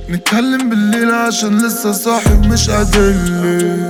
نتكلم بالليل عشان لسه صاحي ومش قادرلي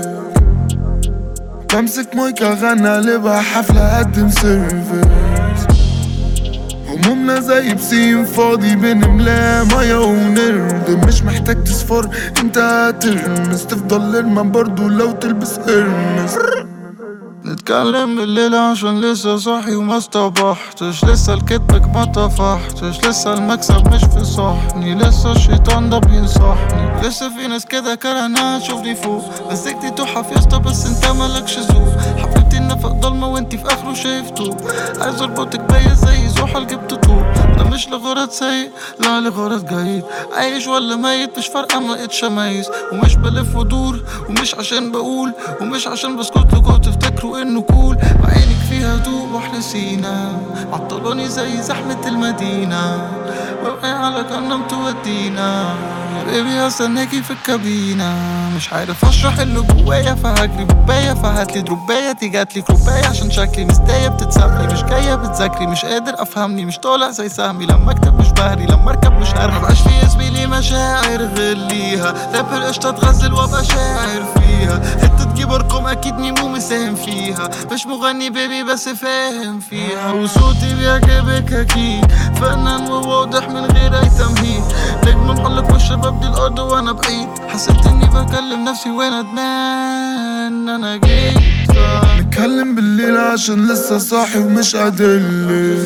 بمسك مايك اغني قلبها حفلة اقدم سيرفيس همومنا زي بسين فاضي بنملاه مية ونرد مش محتاج تصفر انت هترمس تفضل لرمان برضو لو تلبس ارمس نتكلم بالليل عشان لسه صاحي وما استبحتش لسه لكدبك ما طفحتش لسه المكسب مش في صحني لسه الشيطان ده بينصحني لسه في ناس كده كرهنا تشوفني فوق مسكتي تحف يا اسطى بس انت مالكش ذوق حبيبتي النفق ضلمة وانتي في اخره شايفته عايز اربطك بيا زي زحل جبت طوب ده مش لغرض سيء لا لغرض جيد عايش ولا ميت مش فارقة ما لقيتش اميز ومش بلف ودور ومش عشان بقول ومش عشان بسكت لكم تفتكروا انه كول وعينك فيها ضوء واحنا سينا عطلاني زي زحمة المدينة وقع على جهنم تودينا يا بيبي هستناكي في الكابينة مش عارف اشرح اللي جوايا فهجري بوباية فهاتلي دروباية تيجاتلي كروباية عشان شكلي مستاية بتتسابلي مش جاية بتذاكري مش قادر افهمني مش طالع زي سهمي لما اكتب مش بهري لما اركب مش هرمي مبقاش في يا زميلي مشاعر غير ليها راب القشطة اتغزل وابقى شاعر فيها حتة تجيب ارقام اكيد ميمو مساهم فيها مش مغني بيبي بس فاهم فيها وصوتي بيعجبك اكيد فنان وواضح من غير اي تمهيد نجم محلق والشباب دي الارض وانا بعيد حسيت اني بكلم نفسي وانا ندمان انا جيت نتكلم بالليل عشان لسه صاحي ومش قادرلي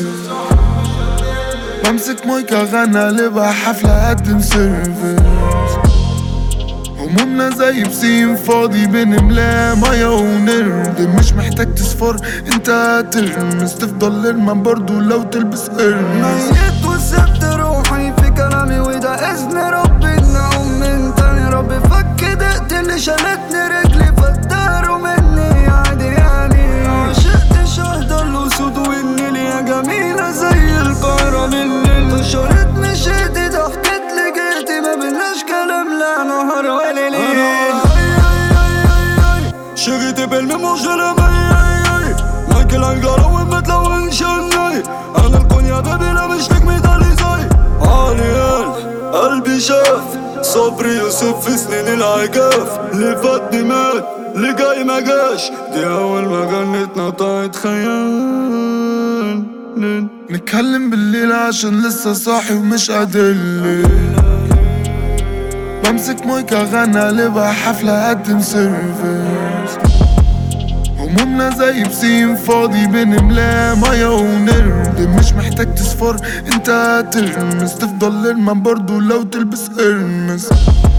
بمسك مايك اغني قلبها حفلة اقدم سيرفيس همومنا زي بسين فاضي بنملاه مية ونرد مش محتاج تصفر انت هترمس تفضل لرمان برضو لو تلبس ارمس ميت وسبت روحي في كلامي وده اذن ربي نقوم من تاني ربي فك دقت اللي شالتني رجلي فداروا مني عادي يعني عشقت شهد الاسود والنيل يا جميلة زي القاهرة بالليل انتشرت مشيت ضحكت لقيتي ما بيناش كلام لا نهار ولا ليل شغلتي بالميمو جرمي مايكل انجلو ومتلون شني انا الكون يا بيبي لا مش لك ميدالي زي عالي قلبي شاف صبري يوسف في سنين العجاف اللي فاتني مات اللي جاي ما جاش دي اول ما جنت نطعت خيال نتكلم بالليل عشان لسه صاحي ومش قادرلي بمسك مايك اغني قلبها حفلة اقدم سيرفيس همومنا زي بسين فاضي بنملاه مية ونرد مش محتاج تصفر انت هترمس تفضل لرمان برضو لو تلبس ارمس